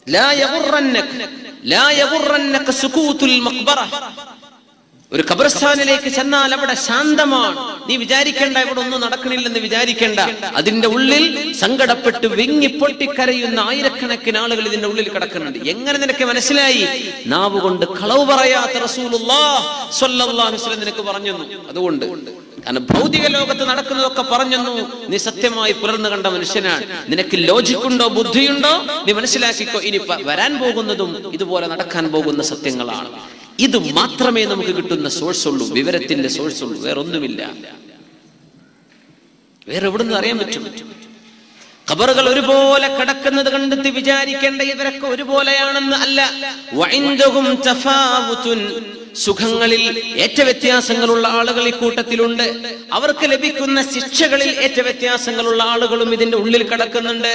ലാ യഗുറന്നക ലാ യഗുറന്നക സുകൂതുൽ മഖ്ബറ ഒരു ഖബർസ്ഥാനിലേക്ക് ചെന്നാൽ അവിടെ ശാന്തമാണ് നീ വിചാരിക്കേണ്ട ഇവിടെ ഒന്നും നടക്കണില്ലെന്ന് വിചാരിക്കേണ്ട അതിന്റെ ഉള്ളിൽ സങ്കടപ്പെട്ട് വിങ്ങി പൊട്ടിക്കരയുന്ന ആയിരക്കണക്കിന് ആളുകൾ ഇതിന്റെ ഉള്ളിൽ കിടക്കുന്നുണ്ട് എങ്ങനെ നിനക്ക് മനസ്സിലായി നാവ് കൊണ്ട് കളവ് പറയാത്ത റസൂലുള്ളാഹ് സ്വല്ലല്ലാഹു അലൈഹി വസല്ലം നിനക്ക് പറഞ്ഞു അതുകൊണ്ട് കാരണം ഭൗതിക ലോകത്ത് നടക്കുന്നതൊക്കെ പറഞ്ഞെന്നു നീ സത്യമായി പുലർന്നു കണ്ട മനുഷ്യനാണ് നിനക്ക് ലോജിക്കുണ്ടോ ബുദ്ധിയുണ്ടോ നീ മനസ്സിലാക്കിക്കോ ഇനി പ- വരാൻ പോകുന്നതും ഇതുപോലെ നടക്കാൻ പോകുന്ന സത്യങ്ങളാണ് ഇത് മാത്രമേ നമുക്ക് കിട്ടുന്ന സോഴ്സ് ഉള്ളൂ വിവരത്തിന്റെ സോഴ്സ് ഉള്ളൂ വേറെ ഒന്നുമില്ല വേറെ എവിടുന്ന് അറിയാൻ പറ്റും ഖബറുകൾ ഒരുപോലെ കിടക്കുന്നത് കണ്ടെത്തി വിചാരിക്കേണ്ട ഇവരൊക്കെ ഒരുപോലെയാണെന്ന് അല്ല വഇൻദഹും തഫാവുതുൻ. സുഖങ്ങളിൽ ഏറ്റ വ്യത്യാസങ്ങളുള്ള ആളുകൾ ഈ കൂട്ടത്തിലുണ്ട് അവർക്ക് ലഭിക്കുന്ന ശിക്ഷകളിൽ ഏറ്റ വ്യത്യാസങ്ങളുള്ള ആളുകളും ഇതിന്റെ ഉള്ളിൽ കിടക്കുന്നുണ്ട്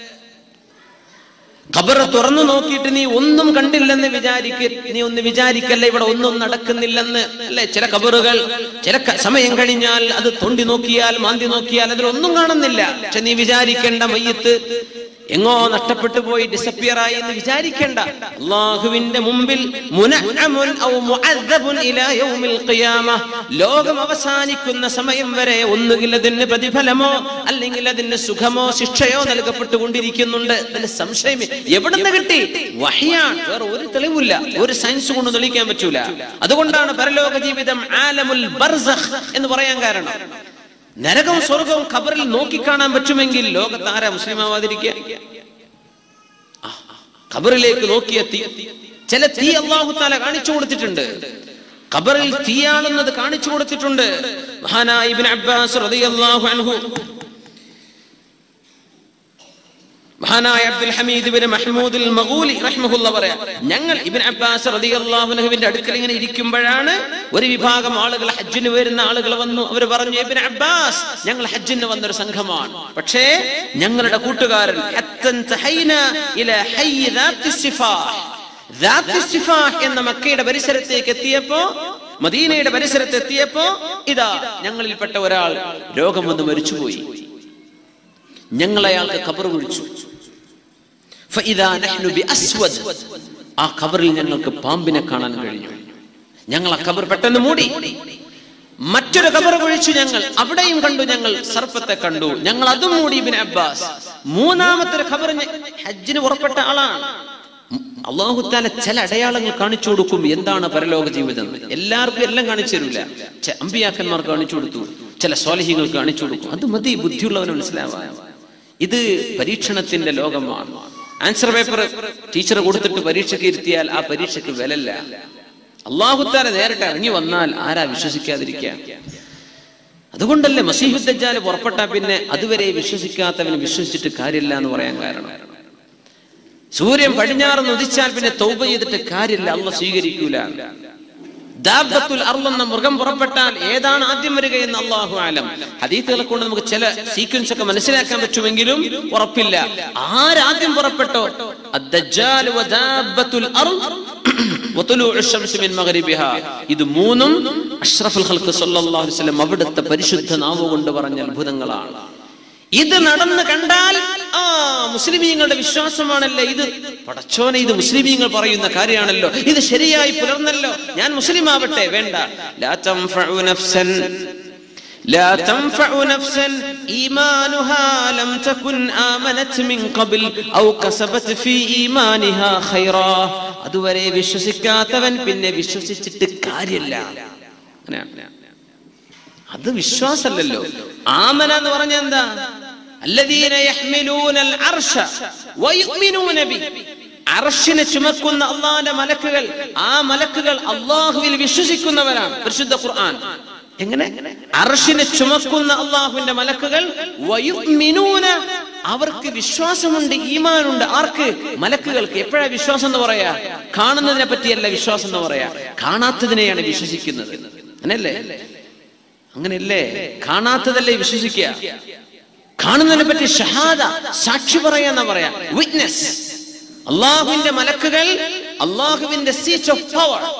ഖബർ തുറന്നു നോക്കിയിട്ട് നീ ഒന്നും കണ്ടില്ലെന്ന് വിചാരിക്ക നീ ഒന്ന് വിചാരിക്കല്ല ഇവിടെ ഒന്നും നടക്കുന്നില്ലെന്ന് അല്ലെ ചില ഖബറുകൾ ചില ക- സമയം കഴിഞ്ഞാൽ അത് തൊണ്ടി നോക്കിയാൽ മാന്തി നോക്കിയാൽ അതിലൊന്നും കാണുന്നില്ല പക്ഷെ നീ വിചാരിക്കേണ്ട മയ്യത്ത് എങ്ങോ നഷ്ടപ്പെട്ടു പോയി ഡിസപ്പിയർ ആയി എന്ന് വിചാരിക്കേണ്ട അള്ളാഹുവിന്റെ മുമ്പിൽ മുനഅമുൻ ഔ മുഅദ്ദബുൻ ഇലാ യൗമിൽ ഖിയാമ ലോകം അവസാനിക്കുന്ന സമയം വരെ ഒന്നുകിൽ അതിന് പ്രതിഫലമോ അല്ലെങ്കിൽ അതിന് സുഖമോ ശിക്ഷയോ നൽകപ്പെട്ടുകൊണ്ടിരിക്കുന്നുണ്ട് അതിന് സംശയം എവിടുന്ന് കിട്ടി വഹിയാണ് വേറെ ഒരു തെളിവില്ല ഒരു സയൻസ് കൊണ്ട് തെളിയിക്കാൻ പറ്റൂല അതുകൊണ്ടാണ് പരലോക ജീവിതം ആലമുൽ ബർസഖ് എന്ന് പറയാൻ കാരണം നരകവും സ്വർഗവും ഖബറിൽ നോക്കിക്കാണാൻ പറ്റുമെങ്കിൽ ലോകത്ത് ആരാ മുസ്ലിം ആവാതിരിക്കുക ആ, ഖബറിലേക്ക് നോക്കിയ തീ ചില തീ അള്ളാഹു താല കാണിച്ചു കൊടുത്തിട്ടുണ്ട് ഖബറിൽ തീയാണെന്നത് കാണിച്ചു കൊടുത്തിട്ടുണ്ട് മഹാനായ ഇബ്നു അബ്ബാസ് റളിയല്ലാഹു അൻഹു മഹാനായ അബ്ദുൽ ഹമീദ് ബിൻ മഹ്മൂദ് അൽ മഗൂലി റഹ്മഹുല്ല പറയാ ഞങ്ങൾ ഇബ്ൻ അബ്ബാസ് റളിയല്ലാഹു അൻഹുവിന്റെ അടുക്കൽ ഇങ്ങനെ ഇരിക്കുമ്പോഴാണ് ഒരു വിഭാഗം ആളുകൾ ഹജ്ജിന് വരുന്ന ആളുകൾ വന്നു അവർ പറഞ്ഞു ഇബ്ൻ അബ്ബാസ് ഞങ്ങൾ ഹജ്ജിന് വന്ന ഒരു സംഘമാണ് പക്ഷേ ഞങ്ങളുടെ കൂട്ടുകാരൻ ഹത്തൻ തഹൈന ഇല ഹയ്യ് ദാത്തി സിഫാഹ് ദാത്തി സിഫാഹ് എന്ന മക്കയുടെ പരിസരത്തേക്ക് എത്തിയപ്പോ മദീനയുടെ പരിസരത്ത് എത്തിയപ്പോ ഇതാ ഞങ്ങളിൽപ്പെട്ട ഒരാൾ രോഗം വന്ന് മരിച്ചുപോയി ഞങ്ങൾ അയാൾക്ക് ഖബർ കുഴിച്ചു ഫഇദാ നഹ്നു ബിഅസ്വദ്. ആ ഖബറിൽ ഞങ്ങൾക്ക് പാമ്പിനെ കാണാൻ കഴിഞ്ഞു ഞങ്ങൾ ആ ഖബർ പെട്ടെന്ന് മൂടി മറ്റൊരു ഖബർ കുഴിച്ചു ഞങ്ങൾ അവിടെയും കണ്ടു ഞങ്ങൾ സർപ്പത്തെ കണ്ടു ഞങ്ങൾ അതും മൂടി ഇബ്നു അബ്ബാസ് മൂന്നാമത്തെ ഒരു ഖബർ ഞ- ഹജ്ജിന് പുറപ്പെട്ട ആളാണ് അള്ളാഹു താല ചില അടയാളങ്ങൾ കാണിച്ചു കൊടുക്കും എന്താണ് പരലോക ജീവിതം എന്ന്. എല്ലാവർക്കും എല്ലാം കാണിച്ചു തരില്ല ചെ- അമ്പിയാക്കന്മാർക്ക് കാണിച്ചു കൊടുത്തു ചില സ്വാലിഹികൾക്ക് കാണിച്ചു കൊടുക്കും അത് മതി ബുദ്ധിയുള്ളവന് മനസ്സിലാവാൻ ഇത് പരീക്ഷണത്തിന്റെ ലോകമാണ് ആൻസർ പേപ്പർ ടീച്ചർ കൊടുത്തിട്ട് പരീക്ഷയ്ക്ക് ഇരുത്തിയാൽ ആ പരീക്ഷയ്ക്ക് വിലല്ല അള്ളാഹുത്താല നേരിട്ട് ഇറങ്ങി വന്നാൽ ആരാ വിശ്വസിക്കാതിരിക്കുക അതുകൊണ്ടല്ലേ മസീഹുദ്ദാല് പുറപ്പെട്ട പിന്നെ അതുവരെ വിശ്വസിക്കാത്തവന് വിശ്വസിച്ചിട്ട് കാര്യമില്ല എന്ന് പറയാൻ കാരണം സൂര്യൻ പടിഞ്ഞാറ് ഉദിച്ചാൽ പിന്നെ തൗബ ചെയ്തിട്ട് കാര്യമില്ല അള്ള സ്വീകരിക്കൂല ദാബത്തുൽ അർളെന്ന മൃഗം പുറപ്പെട്ടാൽ ഏതാണ് ആദ്യം വരിക എന്ന് അള്ളാഹു ആലം ഹദീത്തുകളെ കൊണ്ട് നമുക്ക് ചില സീക്വൻസ് ഒക്കെ മനസ്സിലാക്കാൻ പറ്റുമെങ്കിലും ഉറപ്പില്ല ആരാദ്യം പുറപ്പെട്ടോ അദ്ദജ്ജാൽ വദാബത്തുൽ അർള് വതുലൂഉ ശംസ് മിൻ മഗ്രിബിഹാ. ഇത് മൂന്നും അഷ്റഫുൽ ഖൽഖ് സല്ലല്ലാഹു അലൈഹി വസല്ലം അവിടുത്തെ പരിശുദ്ധ നാവ് കൊണ്ട് പറഞ്ഞ അത്ഭുതങ്ങളാണ് ഇത് നടന്ന് കണ്ടാൽ ആ മുസ്ലിമീങ്ങളുടെ വിശ്വാസമാണല്ലോ ഇത് പടച്ചോനെ ഇത് മുസ്ലിമീങ്ങൾ പറയുന്ന കാര്യമാണല്ലോ ഇത് ശരിയായി പുലർന്നല്ലോ ഞാൻ മുസ്ലിം ആവട്ടെ വേണ്ട ലാ തൻഫഉ നഫ്സൻ لا تنفع نفسا إيمانها لم تكن آمنت من قبل أو كسبت في إيمانها خيرا അതുവരെ വിശ്വസിക്കാത്തവൻ പിന്നെ വിശ്വസിച്ചിട്ട് കാര്യമില്ല അങ്ങനെയാണ് അത് വിശ്വാസമല്ലല്ലോ ആമന എന്ന് പറഞ്ഞ എന്താ الذين يحملون العرش ويؤمنون به അർഷിനെ ചുമക്കുന്ന അള്ളാന്റെ മലക്കുകൾ ആ മലക്കുകൾ അള്ളാഹുവിൽ വിശ്വസിക്കുന്നവരാണ് പരിശുദ്ധ ഖുർആൻ എങ്ങനെ അർഷിനെ ചുമക്കുന്ന അള്ളാഹുവിന്റെ മലക്കുകൾ വയുമിനൂന അവർക്ക് വിശ്വാസമുണ്ട് ഈമാനുണ്ട് ആർക്ക് മലക്കുകൾക്ക് എപ്പോഴാ വിശ്വാസം എന്ന് പറയാ കാണുന്നതിനെ പറ്റിയല്ല വിശ്വാസം എന്ന് പറയാ കാണാത്തതിനെയാണ് വിശ്വസിക്കുന്നത് അങ്ങനല്ലേ അങ്ങനെയല്ലേ കാണാത്തതല്ലേ വിശ്വസിക്കുക കാണുന്നതിനെ പറ്റി ഷഹാദ സാക്ഷി പറയാന്ന പറയാ വിറ്റ്നസ് അള്ളാഹുവിന്റെ മലക്കുകൾ അള്ളാഹുവിന്റെ സീറ്റ് ഓഫ് പവർ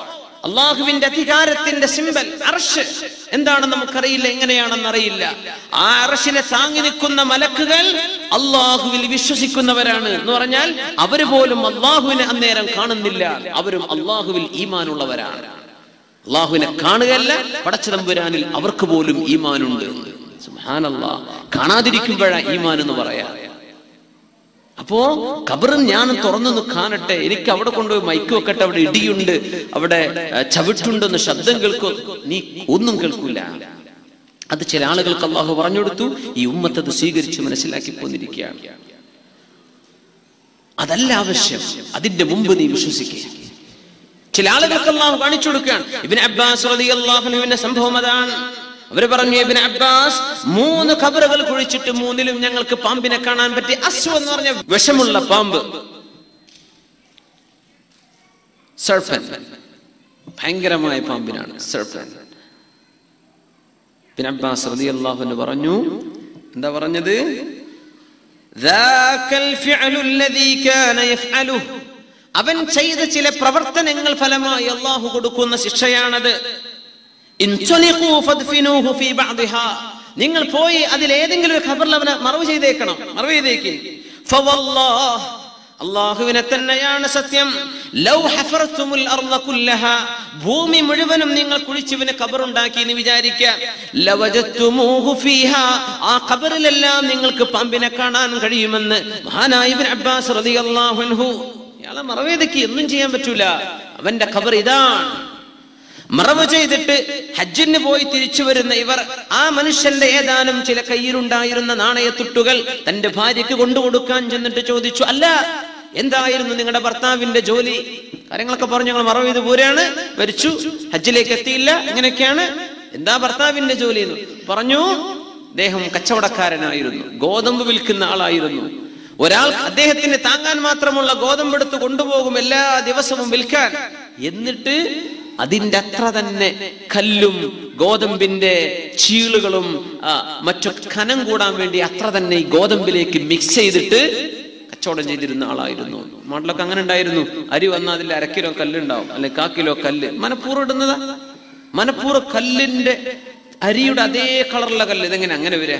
അള്ളാഹുവിന്റെ അധികാരത്തിന്റെ സിമ്പൽ അർഷ് എന്താണെന്ന് നമുക്കറിയില്ല എങ്ങനെയാണെന്ന് അറിയില്ല ആ അർഷിനെ താങ്ങി നിൽക്കുന്ന മലക്കുകൾ അള്ളാഹുവിൽ വിശ്വസിക്കുന്നവരാണ് എന്ന് പറഞ്ഞാൽ അവര് പോലും അള്ളാഹുവിനെ അന്നേരം കാണുന്നില്ല അവരും അള്ളാഹുവിൽ ഈമാനുള്ളവരാണ് അള്ളാഹുവിനെ കാണുകയല്ല പടച്ചതമ്പുരാനിൽ അവർക്ക് പോലും ഈമാനുണ്ട് സുബ്ഹാനല്ലാ കാണാതിരിക്കുമ്പോഴാ ഈമാൻ എന്ന് പറയാ അപ്പോ കബറും ഞാനും തുറന്നു കാണട്ടെ എനിക്ക് അവിടെ കൊണ്ടുപോയി മൈക്ക് വെക്കട്ടെ അവിടെ ഇടിയുണ്ട് അവിടെ ആ, ചവിട്ടുണ്ടെന്ന് ശബ്ദം കേൾക്കോ നീ ഒന്നും കേൾക്കൂല അത് ചില ആളുകൾക്ക് അള്ളാഹു പറഞ്ഞു കൊടുത്തു ഈ ഉമ്മത്ത് അത് സ്വീകരിച്ച് മനസ്സിലാക്കി പോന്നിരിക്കുകയാണ് അതല്ല ആവശ്യം അതിന്റെ മുമ്പ് നീ വിശ്വസിക്കുക ചില ആളുകൾക്ക് അള്ളാഹു കാണിച്ചു കൊടുക്കുകയാണ് ഇബിൻ അബ്ബാസ് റളിയല്ലാഹുവിന്റെ സംഭവം അതാണ് അവര് പറഞ്ഞു ഇബിൻ അബ്ബാസ് മൂന്ന് ഖബറുകൾ കുഴിച്ചിട്ട് മൂന്നിലും ഞങ്ങൾക്ക് പാമ്പിനെ കാണാൻ പറ്റി അസ്വ എന്ന് പറഞ്ഞ വിഷമുള്ള പാമ്പ് സർഫൻ ഭയങ്കരമായ പാമ്പിനാണ് സർഫൻ ഇബിൻ അബ്ബാസ് റളിയല്ലാഹു പറഞ്ഞു എന്താ പറഞ്ഞത് ذاك الفعل الذي كان يفعله അവൻ ചെയ്ത ചില പ്രവർത്തനങ്ങൾ ഫലമായി അള്ളാഹു കൊടുക്കുന്ന ശിക്ഷയാണത് ഇൻചലിഖൂ ഫദ്ഫിനൂഹു ഫീ ബഅദിഹാ. നിങ്ങൾ പോയി അതിൽ ഏതെങ്കിലും ഒരു ഖബറിൽ അവനെ മറവ് ചെയ്തേക്കണം മറവ് ചെയ്തേക്ക് ഫവല്ലാഹ് അള്ളാഹുവിനെ തന്നെയാണ് സത്യം ലൗ ഹഫർത്തുമുൽ അർള കുല്ലഹാ. ഭൂമി മുഴുവനും നിങ്ങൾ കുഴിച്ചുവിന് കബറുണ്ടാക്കി എന്ന് വിചാരിക്കുക ലവജത്തുമൂഹു ഫീഹാ. ആ ഖബറിലെല്ലാം നിങ്ങൾക്ക് പാമ്പിനെ കാണാൻ കഴിയുമെന്ന് മഹാനായ ഇബ്നു അബ്ബാസ് റളിയല്ലാഹു അൻഹു ഇയാളെ മറവേദയ്ക്ക് ഒന്നും ചെയ്യാൻ പറ്റൂല അവന്റെ ഖബർ ഇതാണ് മറവ് ചെയ്തിട്ട് ഹജ്ജിന് പോയി തിരിച്ചു വരുന്ന ഇവർ ആ മനുഷ്യന്റെ ഏതാനും ചില കയ്യിലുണ്ടായിരുന്ന നാണയത്തുട്ടുകൾ തന്റെ ഭാര്യയ്ക്ക് കൊണ്ടുകൊടുക്കാൻ ചെന്നിട്ട് ചോദിച്ചു അല്ല എന്തായിരുന്നു നിങ്ങളുടെ ഭർത്താവിന്റെ ജോലി കാര്യങ്ങളൊക്കെ പറഞ്ഞു ഞങ്ങൾ മറവ് ചെയ്ത് പോരാണ് മരിച്ചു ഹജ്ജിലേക്ക് എത്തിയില്ല ഇങ്ങനെയൊക്കെയാണ് എന്താ ഭർത്താവിന്റെ ജോലി എന്ന് പറഞ്ഞു അദ്ദേഹം കച്ചവടക്കാരനായിരുന്നു ഗോതമ്പ് വിൽക്കുന്ന ആളായിരുന്നു ഒരാൾ അദ്ദേഹത്തിന് താങ്ങാൻ മാത്രമുള്ള ഗോതമ്പ് എടുത്ത് കൊണ്ടുപോകും എല്ലാ ദിവസവും വിൽക്കാൻ എന്നിട്ട് അതിന്റെ അത്ര തന്നെ കല്ലും ഗോതമ്പിന്റെ ചീളുകളും ആ, മറ്റു കനം കൂടാൻ വേണ്ടി അത്ര തന്നെ ഈ ഗോതമ്പിലേക്ക് മിക്സ് ചെയ്തിട്ട് കച്ചവടം ചെയ്തിരുന്ന ആളായിരുന്നു നാട്ടിലൊക്കെ അങ്ങനെ ഉണ്ടായിരുന്നു അരി വന്നാൽ അതിൽ അര കിലോ കല്ലുണ്ടാവും അല്ലെ കാ കിലോ കല്ല് മനപ്പൂർവ്വം ഇടുന്നതാ മനപ്പൂർവ്വം കല്ലിന്റെ അരിയുടെ അതേ കളറുള്ള കല്ല് ഇതെങ്ങനെ അങ്ങനെ വരിക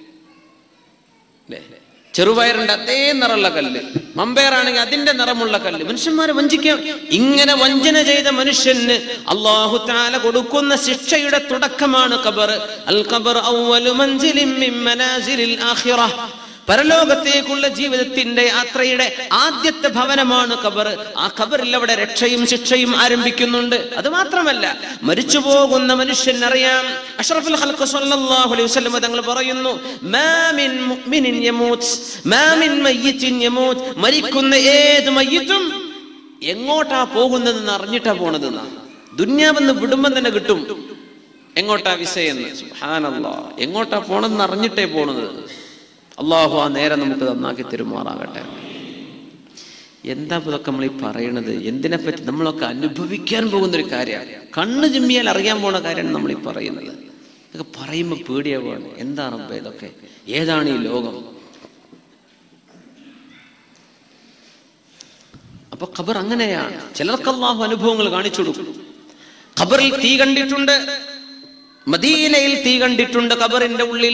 അല്ലേ ചെറുപയറിന്റെ അതേ നിറമുള്ള കല്ല് മമ്പയറാണെങ്കിൽ അതിന്റെ നിറമുള്ള കല്ല് മനുഷ്യന്മാരെ വഞ്ചിക്കാം ഇങ്ങനെ വഞ്ചന ചെയ്ത മനുഷ്യന് അള്ളാഹു താല കൊടുക്കുന്ന ശിക്ഷയുടെ തുടക്കമാണ് ഖബർ അൽ ഖബർ അവ്വലു മൻസിലിൻ മിൻ മനാസിലിൽ ആഖിറ പരലോകത്തേക്കുള്ള ജീവിതത്തിന്റെ യാത്രയുടെ ആദ്യത്തെ ഭവനമാണ് ഖബർ ആ ഖബറിൽ അവിടെ രക്ഷയും ശിക്ഷയും ആരംഭിക്കുന്നുണ്ട് അത് മാത്രമല്ല മരിച്ചു പോകുന്ന മനുഷ്യൻ അറിയാം അഷ്റഫുൽ ഖൽഖ് സ്വല്ലല്ലാഹു അലൈഹി വസല്ലം തങ്ങൾ പറയുന്നു മാ മിൻ മുഅ്മിനിൻ യമൂത്ത് മാ മിൻ മയ്യിത്തിൻ യമൂത്ത് മരിക്കുന്ന ഏത് മയ്യിത്തും എങ്ങോട്ടാ പോകുന്നതെന്ന് അറിഞ്ഞിട്ടാ പോണതെന്നാ ദുന്യാവെന്ന് വിടുമ്പം തന്നെ കിട്ടും എങ്ങോട്ടാ വിസയെന്ന് സുബ്ഹാനല്ലാ എങ്ങോട്ടാ പോണെന്ന് അറിഞ്ഞിട്ടേ പോണത് അള്ളാഹു ആ നേരം നമുക്ക് നന്നാക്കി തരുമാറാകട്ടെ എന്താ ഇപ്പൊ ഇതൊക്കെ നമ്മൾ ഈ പറയണത് എന്തിനെ പറ്റി നമ്മളൊക്കെ അനുഭവിക്കാൻ പോകുന്ന ഒരു കാര്യമാണ് കണ്ണ് ചിമ്മിയാൽ അറിയാൻ പോണ കാര്യമാണ് നമ്മൾ ഈ പറയുന്നത് ഇതൊക്കെ പറയുമ്പോൾ പേടിയാവുകയാണ് എന്താണ് ഇപ്പൊ ഇതൊക്കെ ഏതാണ് ഈ ലോകം അപ്പൊ ഖബർ അങ്ങനെയാണ് ചിലർക്ക് അള്ളാഹു അനുഭവങ്ങൾ കാണിച്ചു കൊടുക്കും ഖബറിൽ തീ കണ്ടിട്ടുണ്ട് മദീനയിൽ തീ കണ്ടിട്ടുണ്ട് ഖബറിന്റെ ഉള്ളിൽ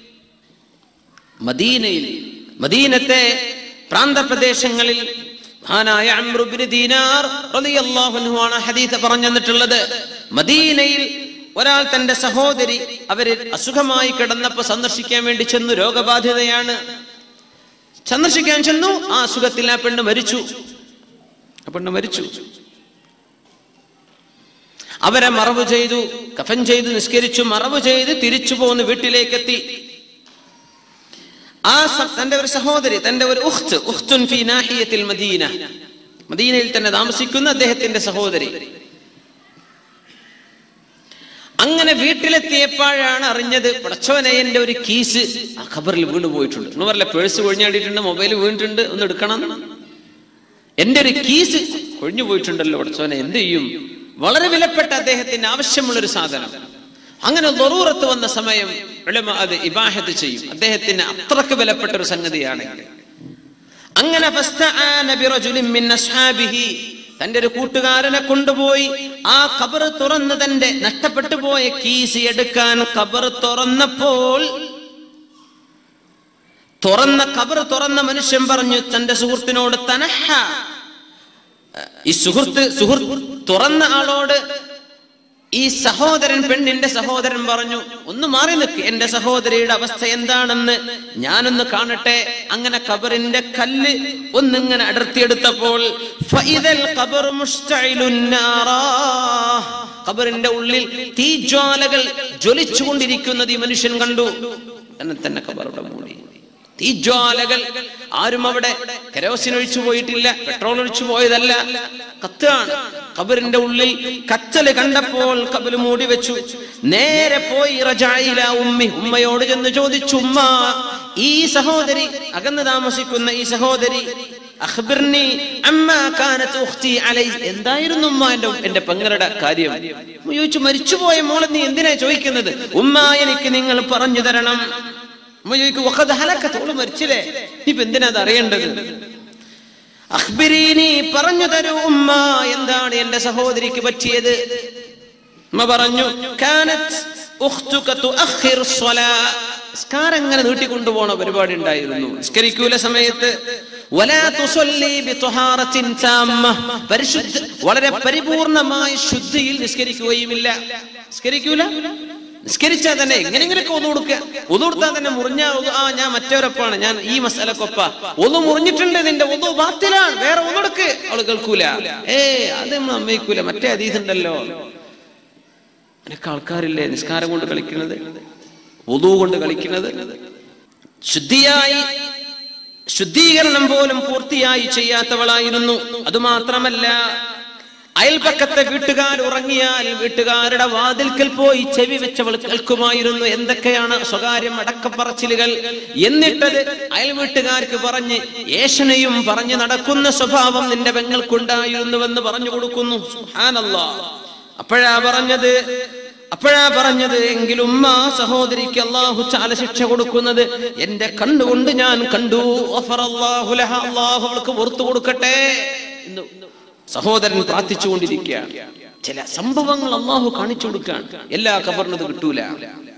മദീനയിൽ മദീനത്തെ പ്രാന്തപ്രദേശങ്ങളിൽ മഹാനായ അംറു ബിൻ ദീനാർ റളിയല്ലാഹു അൻഹു ആണ് ഹദീസ് പറഞ്ഞു തന്നിട്ടുള്ളത് മദീനയിൽ ഒരാൾ തന്റെ സഹോദരി അവര് അസുഖമായി കിടന്നപ്പോ സന്ദർശിക്കാൻ വേണ്ടി ചെന്നു രോഗബാധിതയാണ് സന്ദർശിക്കാൻ ചെന്നു ആ അസുഖത്തിൽ ആ പെണ്ണ് മരിച്ചു ആ പെണ്ണ് മരിച്ചു അവരെ മറവ് ചെയ്തു കഫൻ ചെയ്ത് നിസ്കരിച്ചു മറവ് ചെയ്ത് തിരിച്ചു പോന്ന് വീട്ടിലേക്കെത്തി ആ സ- തന്റെ ഒരു സഹോദരി തന്റെ ഒരു ഉഖ്ത് ഉഖ്തുൻ ഫി നാഹിയത്തിൽ മദീന മദീനയിൽ തന്നെ താമസിക്കുന്ന അദ്ദേഹത്തിന്റെ സഹോദരി അങ്ങനെ വീട്ടിലെത്തിയപ്പോഴാണ് അറിഞ്ഞത് പടച്ചോനെ എന്റെ ഒരു കീസ് ആ ഖബറിൽ വീണ് പോയിട്ടുണ്ട് എന്ന് പറയില്ല പേഴ്സ് കൊഴിഞ്ഞാടിയിട്ടുണ്ട് മൊബൈൽ വീണിട്ടുണ്ട് ഒന്ന് എടുക്കണം എന്റെ ഒരു കീസ് കൊഴിഞ്ഞു പോയിട്ടുണ്ടല്ലോ പടച്ചോനെ എന്ത് ചെയ്യും വളരെ വിലപ്പെട്ട അദ്ദേഹത്തിന് ആവശ്യമുള്ള ഒരു സാധനം അങ്ങനെ ദറൂറത്ത് വന്ന സമയം ഉലമ അത് ഇബാഹത്ത് ചെയ്യും അദ്ദേഹത്തിന് അത്രക്ക് വിലപ്പെട്ട ഒരു സംഗതിയാണ് അങ്ങനെ ഫസ്തആന ബിറജുലിൻ മിൻ അസ്ഹാബിഹി തന്റെ ഒരു കൂട്ടുകാരനെ കൊണ്ടുപോയി ആ കബർ തുറന്ന് തന്റെ നഷ്ടപ്പെട്ടു പോയ കീസ് എടുക്കാൻ കബർ തുറന്നപ്പോൾ തുറന്ന കബർ തുറന്ന മനുഷ്യൻ പറഞ്ഞു തന്റെ സുഹൃത്തിനോട് തനഹ ഈ സുഹൃത്ത് സുഹൃത്ത് തുറന്ന ആളോട് ഈ സഹോദരൻ പെണ്ണിന്റെ സഹോദരൻ പറഞ്ഞു ഒന്ന് മാറി നിൽക്ക് എന്റെ സഹോദരിയുടെ അവസ്ഥ എന്താണെന്ന് ഞാനൊന്ന് കാണട്ടെ അങ്ങനെ കബറിന്റെ കല്ല് ഒന്നിങ്ങനെ അടർത്തിയെടുത്തപ്പോൾ ഫഇദൽ ഖബറു മുസ്തഇലുൻ നാറാ. കബറിന്റെ ഉള്ളിൽ തീജ്വാലകൾ ജ്വലിച്ചുകൊണ്ടിരിക്കുന്നത് ഈ മനുഷ്യൻ കണ്ടു തന്നെ തന്നെ കബറുടെ മൂടി തീജ്വാലകൾ ആരും അവിടെ കെരോസിൻ ഒഴിച്ചു പോയിട്ടില്ല പെട്രോൾ ഒഴിച്ചു പോയതല്ല കത്താണ് കബറിന്റെ ഉള്ളിൽ കത്തല് കണ്ടപ്പോൾ കബല് മൂടി വെച്ചു നേരെ പോയി റജായില ഉമ്മി ഉമ്മയോട് ചെന്ന് ചോദിച്ചു ഉമ്മ ഈ സഹോദരി അകന്ന് താമസിക്കുന്ന ഈ സഹോദരി അഖ്ബിർനി അമ്മാ കാനത്ത് ഉഖ്തി അലൈ എന്തായിരുന്നു ഉമ്മ എന്റെ എന്റെ പെങ്ങളുടെ കാര്യം ഉമ്മ ചോദിച്ചു മരിച്ചുപോയ മോളെ നീ എന്തിനാ ചോദിക്കുന്നത് ഉമ്മ എനിക്ക് നിങ്ങൾ പറഞ്ഞു തരണം ഉമ്മ ചോദിക്കും "വഖദ് ഹലക്കത്ത് ഓള് മരിച്ചില്ലേ നീ ഇപ്പൊ എന്തിനാ അത് അറിയേണ്ടത് അഖ്ബിരീനി പറഞ്ഞു തരൂ ഉമ്മ എന്താണ് എന്റെ സഹോദരിക്ക് പറ്റിയത് ഉമ്മ പറഞ്ഞു കാനത്ത് ഉഖ്തുക തുഅഖിറു സ്വലാ നിസ്കാരം ഇങ്ങനെ നീട്ടിക്കൊണ്ടുപോണ പരിപാടി ഉണ്ടായിരുന്നു നിസ്കരിക്കൂല സമയത്ത് വലാ തുസല്ലി ബിതുഹാറത്തിൻ താമ്മ പരിശുദ്ധ വളരെ പരിപൂർണമായ ശുദ്ധിയിൽ നിസ്കരിക്കുകയുമില്ല നിസ്കരിക്കൂല നിസ്കരിച്ചാൽ തന്നെ എങ്ങനെങ്കിലൊക്കെ ഒന്നു കൊടുക്കുക ഒന്നു കൊടുത്താൽ തന്നെ മുറിഞ്ഞ ആ ഞാൻ മറ്റവരൊപ്പാണ് ഞാൻ ഈ മസാലക്കൊപ്പ ഒന്ന് മുറിഞ്ഞിട്ടുണ്ട് നിന്റെ ഒന്ന് ബാത്തിലാണ് വേറെ ഒന്നെടുക്ക് അവള് കേൾക്കൂല ഏ അത് നമ്മൾ അമ്മയ്ക്കൂല മറ്റേ അതീതുണ്ടല്ലോ നിനക്ക് ആൾക്കാരില്ലേ നിസ്കാരം കൊണ്ട് കളിക്കുന്നത് ഒതു കൊണ്ട് കളിക്കുന്നത് ശുദ്ധിയായി ശുദ്ധീകരണം പോലും പൂർത്തിയായി ചെയ്യാത്തവളായിരുന്നു അതുമാത്രമല്ല അയൽപക്കത്തെ വീട്ടുകാർ ഉറങ്ങിയാൽ വീട്ടുകാരുടെ വാതിൽക്കൽ പോയി ചെവി വെച്ചവൾ കേൾക്കുമായിരുന്നു എന്തൊക്കെയാണ് സ്വകാര്യം അടക്കപ്പറച്ചിലുകൾ എന്നിട്ടത് അയൽ വീട്ടുകാർക്ക് പറഞ്ഞ് ഏഷണയും പറഞ്ഞു നടക്കുന്ന സ്വഭാവം നിന്റെ പെങ്ങൾക്കുണ്ടായിരുന്നുവെന്ന് പറഞ്ഞു കൊടുക്കുന്നു സുബ്ഹാനല്ലാ അപ്പോഴാ പറഞ്ഞത് അപ്പോഴാ പറഞ്ഞത് എങ്കിലും ഉമ്മ സഹോദരിക്ക് അള്ളാഹു ചാല ശിക്ഷ കൊടുക്കുന്നത് എന്റെ കണ്ണുകൊണ്ട് ഞാൻ കണ്ടു ഗഫറല്ലാഹു ലഹ, അള്ളാഹു അവൾക്ക് പുറത്തു കൊടുക്കട്ടെ എന്ന് സഹോദരൻ പ്രാർത്ഥിച്ചുകൊണ്ടിരിക്കുകയാണ് ചില സംഭവങ്ങൾ അള്ളാഹു കാണിച്ചു കൊടുക്കുകയാണ് എല്ലാ കബറിനത് കിട്ടൂല